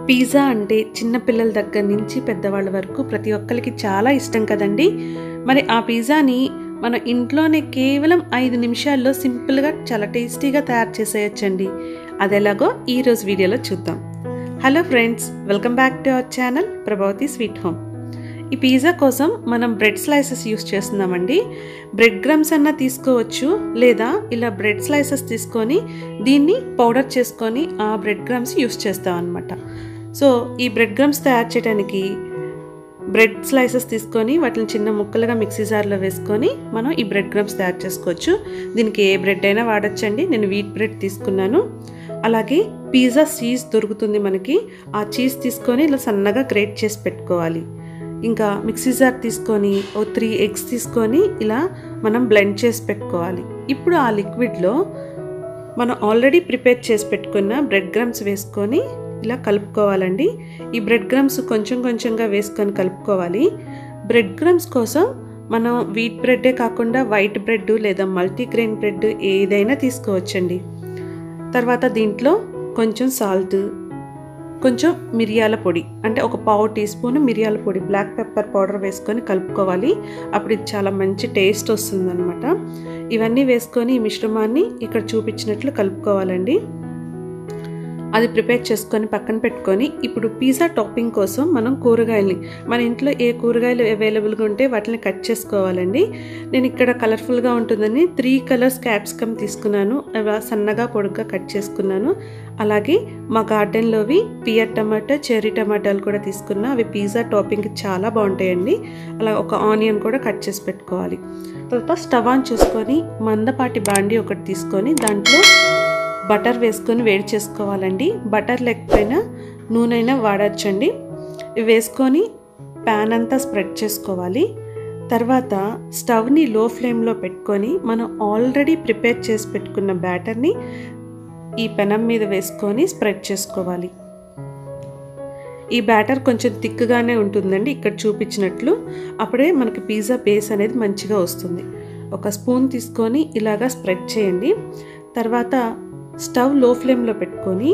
pizza అంటే చిన్నపిల్లల దగ్గర నుంచి పెద్దవాళ్ళ వరకు ప్రతి ఒక్కరికి చాలా ఇష్టం కదండి మరి ఆ పిజ్జాని మనం ఇంట్లోనే కేవలం ఐదు నిమిషాల్లో సింపుల్గా చాలా టేస్టీగా తయారు చేసేయచ్చండి అది ఎలాగో ఈరోజు వీడియోలో చూద్దాం hello friends welcome back to our channel Prabhavathi sweet home ఈ పిజ్జా కోసం మనం బ్రెడ్ స్లైసెస్ యూస్ చేస్తున్నామండి బ్రెడ్ గ్రమ్స్ అన్న తీసుకోవచ్చు లేదా ఇలా బ్రెడ్ స్లైసెస్ తీసుకొని దీన్ని పౌడర్ చేసుకొని ఆ బ్రెడ్ గ్రమ్స్ యూస్ చేస్తాం అనమాట సో ఈ బ్రెడ్ గ్రమ్స్ తయారు చేయడానికి బ్రెడ్ స్లైసెస్ తీసుకొని వాటిని చిన్న ముక్కలుగా మిక్సీ జార్లో వేసుకొని మనం ఈ బ్రెడ్ గ్రమ్స్ తయారు చేసుకోవచ్చు దీనికి ఏ బ్రెడ్ అయినా వాడచ్చండి నేను వీట్ బ్రెడ్ తీసుకున్నాను అలాగే పిజ్జా చీజ్ దొరుకుతుంది మనకి ఆ చీజ్ తీసుకొని ఇలా సన్నగా గ్రేట్ చేసి పెట్టుకోవాలి ఇంకా మిక్సీ జార్ తీసుకొని ఓ త్రీ ఎగ్స్ తీసుకొని ఇలా మనం బ్లెండ్ చేసి పెట్టుకోవాలి ఇప్పుడు ఆ లిక్విడ్లో మనం ఆల్రెడీ ప్రిపేర్ చేసి పెట్టుకున్న బ్రెడ్ గ్రమ్స్ వేసుకొని ఇలా కలుపుకోవాలండి ఈ బ్రెడ్ గ్రమ్స్ కొంచెం కొంచెంగా వేసుకొని కలుపుకోవాలి బ్రెడ్ గ్రమ్స్ కోసం మనం వీట్ బ్రెడ్డే కాకుండా వైట్ బ్రెడ్ లేదా మల్టీగ్రెయిన్ బ్రెడ్ ఏదైనా తీసుకోవచ్చండి తర్వాత దీంట్లో కొంచెం సాల్ట్ కొంచెం మిరియాల పొడి అంటే ఒక పావు టీ స్పూన్ మిరియాల పొడి బ్లాక్ పెప్పర్ పౌడర్ వేసుకొని కలుపుకోవాలి అప్పుడు ఇది చాలా మంచి టేస్ట్ వస్తుందన్నమాట ఇవన్నీ వేసుకొని ఈ మిశ్రమాన్ని ఇక్కడ చూపించినట్లు కలుపుకోవాలండి అది ప్రిపేర్ చేసుకొని పక్కన పెట్టుకొని ఇప్పుడు పిజ్జా టాపింగ్ కోసం మనం కూరగాయల్ని మన ఇంట్లో ఏ కూరగాయలు అవైలబుల్గా ఉంటే వాటిని కట్ చేసుకోవాలండి నేను ఇక్కడ కలర్ఫుల్గా ఉంటుందని త్రీ కలర్స్ క్యాప్సికమ్ తీసుకున్నాను అవి సన్నగా పొడుగ్గా కట్ చేసుకున్నాను అలాగే మా గార్డెన్లోవి పియర్ టమాటా చెర్రీ టమాటాలు కూడా తీసుకున్నా అవి పిజ్జా టాపింగ్కి చాలా బాగుంటాయండి అలా ఒక ఆనియన్ కూడా కట్ చేసి పెట్టుకోవాలి తర్వాత స్టవ్ ఆన్ చేసుకొని మందపాటి బాండి ఒకటి తీసుకొని దాంట్లో బటర్ వేసుకొని వేడి చేసుకోవాలండి బటర్ లేకపోయినా నూనె అయినా వాడచ్చండి ఇవి వేసుకొని ప్యాన్ అంతా స్ప్రెడ్ చేసుకోవాలి తర్వాత స్టవ్ని లో ఫ్లేమ్లో పెట్టుకొని మనం ఆల్రెడీ ప్రిపేర్ చేసి పెట్టుకున్న బ్యాటర్ని ఈ పెనం మీద వేసుకొని స్ప్రెడ్ చేసుకోవాలి ఈ బ్యాటర్ కొంచెం థిక్గానే ఉంటుందండి ఇక్కడ చూపించినట్లు అప్పుడే మనకి పిజ్జా బేస్ అనేది మంచిగా వస్తుంది ఒక స్పూన్ తీసుకొని ఇలాగా స్ప్రెడ్ చేయండి తర్వాత స్టవ్ లో ఫ్లేమ్లో పెట్టుకొని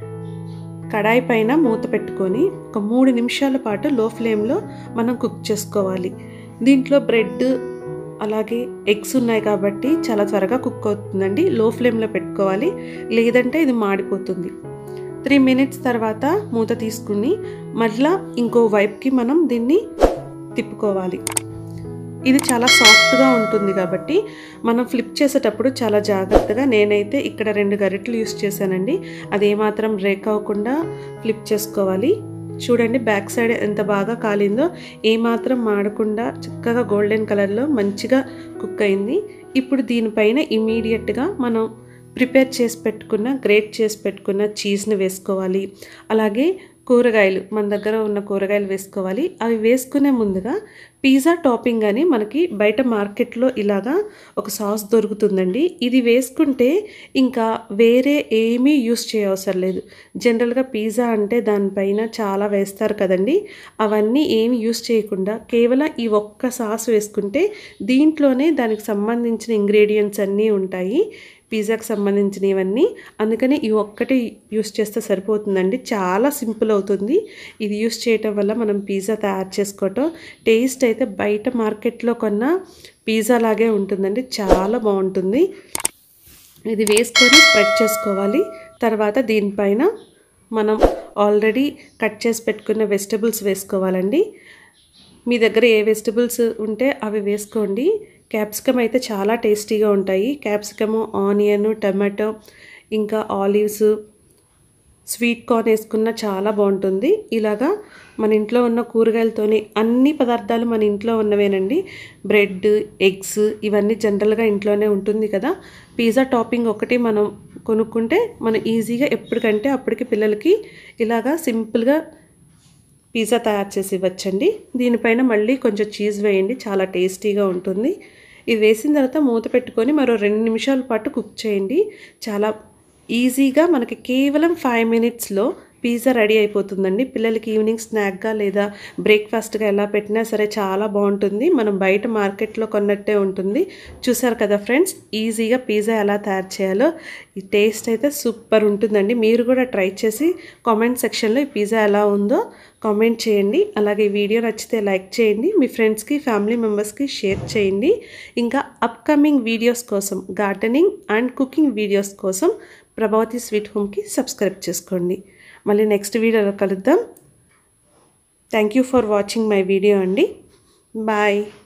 కడాయి పైన మూత పెట్టుకొని ఒక మూడు నిమిషాల పాటు లో ఫ్లేమ్లో మనం కుక్ చేసుకోవాలి దీంట్లో బ్రెడ్ అలాగే ఎగ్స్ ఉన్నాయి కాబట్టి చాలా త్వరగా కుక్ అవుతుందండి లో ఫ్లేమ్లో పెట్టుకోవాలి లేదంటే ఇది మాడిపోతుంది త్రీ మినిట్స్ తర్వాత మూత తీసుకుని మళ్ళీ ఇంకో వైపుకి మనం దీన్ని తిప్పుకోవాలి ఇది చాలా సాఫ్ట్గా ఉంటుంది కాబట్టి మనం ఫ్లిప్ చేసేటప్పుడు చాలా జాగ్రత్తగా నేనైతే ఇక్కడ రెండు గరిటలు యూస్ చేశానండి అది ఏమాత్రం బ్రేక్ అవ్వకుండా ఫ్లిప్ చేసుకోవాలి చూడండి బ్యాక్ సైడ్ ఎంత బాగా కాలిందో ఏమాత్రం మాడకుండా చక్కగా గోల్డెన్ కలర్లో మంచిగా కుక్ అయింది ఇప్పుడు దీనిపైన ఇమీడియట్గా మనం ప్రిపేర్ చేసి పెట్టుకున్న గ్రేట్ చేసి పెట్టుకున్న చీజ్ని వేసుకోవాలి అలాగే కూరగాయలు మన దగ్గర ఉన్న కూరగాయలు వేసుకోవాలి అవి వేసుకునే ముందుగా పిజ్జా టాపింగ్ అని మనకి బయట మార్కెట్లో ఇలాగా ఒక సాస్ దొరుకుతుందండి ఇది వేసుకుంటే ఇంకా వేరే ఏమీ యూస్ చేయవసరం లేదు జనరల్గా పిజ్జా అంటే దానిపైన చాలా వేస్తారు కదండి అవన్నీ ఏమి యూస్ చేయకుండా కేవలం ఈ ఒక్క సాస్ వేసుకుంటే దీంట్లోనే దానికి సంబంధించిన ఇంగ్రీడియంట్స్ అన్నీ ఉంటాయి పిజ్జాకి సంబంధించినవన్నీ అందుకని ఈ ఒక్కటి యూస్ చేస్తే సరిపోతుందండి చాలా సింపుల్ అవుతుంది ఇది యూస్ చేయటం వల్ల మనం పిజ్జా తయారు చేసుకోవటం టేస్ట్ అయితే బయట మార్కెట్లో కొన్న పిజ్జా లాగే ఉంటుందండి చాలా బాగుంటుంది ఇది వేసుకొని స్ప్రెడ్ చేసుకోవాలి తర్వాత దీనిపైన మనం ఆల్రెడీ కట్ చేసి పెట్టుకున్న వెజిటబుల్స్ వేసుకోవాలండి మీ దగ్గర ఏ వెజిటబుల్స్ ఉంటే అవి వేసుకోండి క్యాప్సికమ్ అయితే చాలా టేస్టీగా ఉంటాయి క్యాప్సికము ఆనియన్ టమాటో ఇంకా ఆలివ్స్ స్వీట్ కార్న్ వేసుకున్న చాలా బాగుంటుంది ఇలాగా మన ఇంట్లో ఉన్న కూరగాయలతోని అన్ని పదార్థాలు మన ఇంట్లో ఉన్నవేనండి బ్రెడ్ ఎగ్స్ ఇవన్నీ జనరల్గా ఇంట్లోనే ఉంటుంది కదా పిజ్జా టాపింగ్ ఒకటి మనం కొనుక్కుంటే మనం ఈజీగా ఎప్పటికంటే అప్పటికి పిల్లలకి ఇలాగా సింపుల్గా పిజ్జా తయారు చేసి ఇవ్వచ్చండి దీనిపైన మళ్ళీ కొంచెం చీజ్ వేయండి చాలా టేస్టీగా ఉంటుంది ఇది వేసిన తర్వాత మూత పెట్టుకొని మరో రెండు నిమిషాల పాటు కుక్ చేయండి చాలా ఈజీగా మనకి కేవలం ఫైవ్ మినిట్స్లో పిజ్జా రెడీ అయిపోతుందండి పిల్లలకి ఈవినింగ్ స్నాక్గా లేదా బ్రేక్ఫాస్ట్గా ఎలా పెట్టినా సరే చాలా బాగుంటుంది మనం బయట మార్కెట్లో కొన్నట్టే ఉంటుంది చూసారు కదా ఫ్రెండ్స్ ఈజీగా పిజ్జా ఎలా తయారు చేయాలో ఈ టేస్ట్ అయితే సూపర్ ఉంటుందండి మీరు కూడా ట్రై చేసి కామెంట్ సెక్షన్లో ఈ పిజ్జా ఎలా ఉందో కామెంట్ చేయండి అలాగే ఈ వీడియో నచ్చితే లైక్ చేయండి మీ ఫ్రెండ్స్కి ఫ్యామిలీ మెంబర్స్కి షేర్ చేయండి ఇంకా అప్కమింగ్ వీడియోస్ కోసం గార్డెనింగ్ అండ్ కుకింగ్ వీడియోస్ కోసం ప్రభావతి స్వీట్ హోమ్కి సబ్స్క్రైబ్ చేసుకోండి మళ్ళీ నెక్స్ట్ వీడియోలో కలుద్దాం thank you for watching my video అండి బాయ్